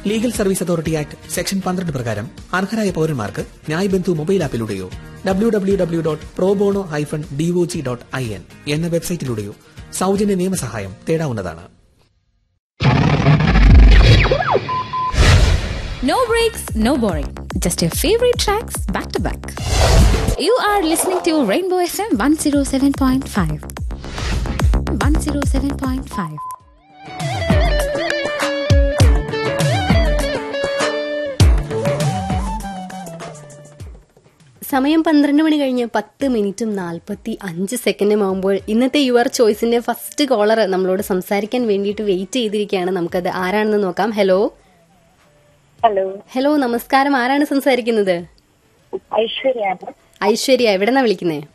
Legal service authority act section പന്ത്രണ്ട് പ്രകാരം അർഹരായ പൌരന്മാർക്ക് ന്യായ് ബന്ധു മൊബൈൽ ആപ്പിലൂടെയോ W W W dot probono hyphen DOG dot I N എന്ന വെബ്സൈറ്റിലൂടെയോ സൗജന്യ നിയമസഹായം തേടാവുന്നതാണ് No breaks, no boring. Just your favorite tracks back to back. You are listening to Rainbow FM 107.5. 107.5. സമയം പന്ത്രണ്ട് മണി കഴിഞ്ഞ് പത്ത് മിനിറ്റും നാൽപ്പത്തി അഞ്ച് സെക്കൻഡും ആകുമ്പോൾ ഇന്നത്തെ യുവർ ചോയ്സിന്റെ ഫസ്റ്റ് കോളർ നമ്മളോട് സംസാരിക്കാൻ വേണ്ടിയിട്ട് വെയിറ്റ് ചെയ്തിരിക്കുകയാണ് നമുക്കത് ആരാണെന്ന് നോക്കാം ഹലോ ഹലോ ഹലോ നമസ്കാരം ആരാണ് സംസാരിക്കുന്നത് ഐശ്വര്യാണ് ഐശ്വര്യ എവിടെന്നാ വിളിക്കുന്നേ